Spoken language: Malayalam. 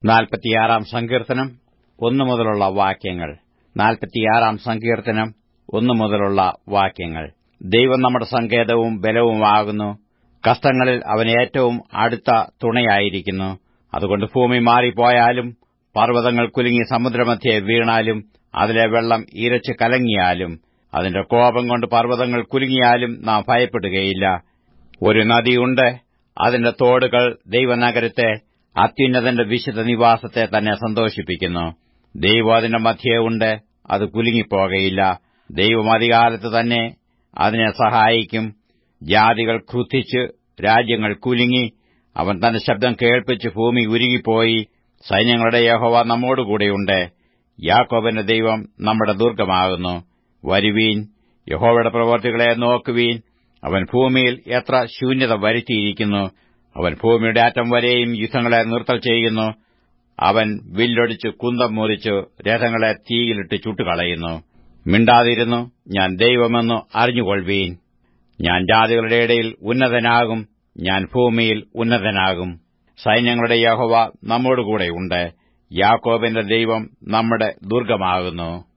നാൽപ്പത്തിയാറാം സങ്കീർത്തനം ഒന്നു മുതലുള്ള വാക്യങ്ങൾ നാൽപ്പത്തിയാറാം സങ്കീർത്തനം ഒന്നു മുതലുള്ള വാക്യങ്ങൾ ദൈവം നമ്മുടെ സങ്കേതവും ബലവുമാകുന്നു കഷ്ടങ്ങളിൽ അവൻ ഏറ്റവും അടുത്ത തുണയായിരിക്കുന്നു അതുകൊണ്ട് ഭൂമി മാറിപ്പോയാലും പർവ്വതങ്ങൾ കുലുങ്ങി സമുദ്രമധ്യേ വീണാലും അതിലെ വെള്ളം ഇരച്ചു കലങ്ങിയാലും അതിന്റെ കോപം കൊണ്ട് പർവ്വതങ്ങൾ കുലുങ്ങിയാലും നാം ഭയപ്പെടുകയില്ല ഒരു നദിയുണ്ട് അതിന്റെ തോടുകൾ ദൈവനഗരത്തെ അത്യുന്നതന്റെ വിശുദ്ധ നിവാസത്തെ തന്നെ സന്തോഷിപ്പിക്കുന്നു ദൈവം അതിന്റെ മധ്യേ ഉണ്ട് അത് കുലുങ്ങിപ്പോകയില്ല ദൈവം അധികാലത്ത് തന്നെ അതിനെ സഹായിക്കും ജാതികൾ ക്രുദ്ധിച്ച് രാജ്യങ്ങൾ കുലുങ്ങി അവൻ തന്റെ ശബ്ദം കേൾപ്പിച്ച് ഭൂമി ഉരുകിപ്പോയി സൈന്യങ്ങളുടെ യഹോവ നമ്മോടുകൂടെയുണ്ട് യാക്കോബിന്റെ ദൈവം നമ്മുടെ ദുർഗമാകുന്നു വരുവീൻ യഹോവയുടെ പ്രവർത്തികളെ നോക്കുവീൻ അവൻ ഭൂമിയിൽ എത്ര ശൂന്യത വരുത്തിയിരിക്കുന്നു അവൻ ഭൂമിയുടെ അറ്റം വരെയും യുദ്ധങ്ങളെ നിർത്തൽ ചെയ്യുന്നു അവൻ വില്ലൊടിച്ച് കുന്തം മുറിച്ച് രഥങ്ങളെ തീയിലിട്ട് ചുട്ടുകളയുന്നു മിണ്ടാതിരുന്നു ഞാൻ ദൈവമെന്നു അറിഞ്ഞുകൊള്ളുവീൻ ഞാൻ ജാതികളുടെ ഇടയിൽ ഉന്നതനാകും ഞാൻ ഭൂമിയിൽ ഉന്നതനാകും സൈന്യങ്ങളുടെ യഹോവ നമ്മോടുകൂടെയുണ്ട് യാക്കോബിന്റെ ദൈവം നമ്മുടെ ദുർഗമാകുന്നു